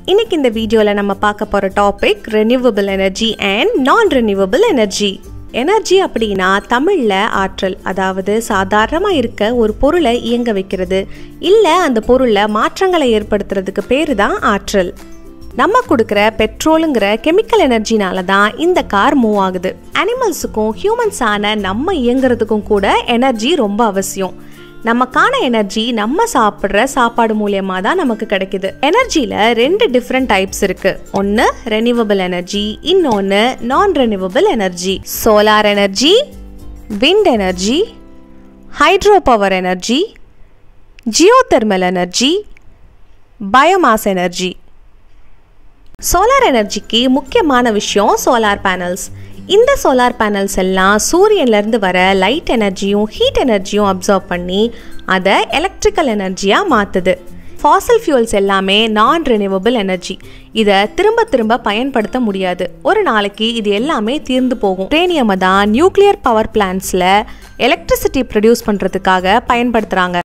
இன்னைக்கு இந்த வீடியோவில் நம்ம பார்க்க போகிற டாபிக் ரெனியூவபிள் எனர்ஜி அண்ட் நான் ரெனியூவபிள் எனர்ஜி எனர்ஜி அப்படின்னா தமிழில் ஆற்றல் அதாவது சாதாரணமாக இருக்க ஒரு பொருளை இயங்க வைக்கிறது இல்லை அந்த பொருளில் மாற்றங்களை ஏற்படுத்துறதுக்கு பேர் தான் ஆற்றல் நம்ம கொடுக்குற பெட்ரோலுங்கிற கெமிக்கல் எனர்ஜினால தான் இந்த கார் மூவ் ஆகுது அனிமல்ஸுக்கும் ஹியூமன்ஸான நம்ம இயங்குறதுக்கும் கூட எனர்ஜி ரொம்ப அவசியம் நமக்கான எனர்ஜி நம்ம சாப்பிட்ற சாப்பாடு மூலியமா தான் நமக்கு கிடைக்குது எனர்ஜியில் ரெண்டு டிஃப்ரெண்ட் டைப்ஸ் இருக்கு ஒன்று ரெனியூவபிள் எனர்ஜி இன்னொன்று நான் renewable energy solar energy wind energy hydro power energy geothermal energy biomass energy solar எனர்ஜிக்கு முக்கியமான விஷயம் சோலார் பேனல்ஸ் இந்த சோலார் பேனல்ஸ் எல்லாம் சூரியன்லேருந்து வர லைட் எனர்ஜியும் ஹீட் எனர்ஜியும் அப்சர்வ் பண்ணி அதை எலக்ட்ரிக்கல் எனர்ஜியாக மாற்றுது ஃபாசல் ஃபியூல்ஸ் எல்லாமே நான் ரெனியூவபிள் எனர்ஜி இதை திரும்ப திரும்ப பயன்படுத்த முடியாது ஒரு நாளைக்கு இது எல்லாமே தீர்ந்து போகும் யுரேனியமை தான் நியூக்ளியர் பவர் பிளான்ஸில் எலக்ட்ரிசிட்டி ப்ரொடியூஸ் பண்ணுறதுக்காக பயன்படுத்துகிறாங்க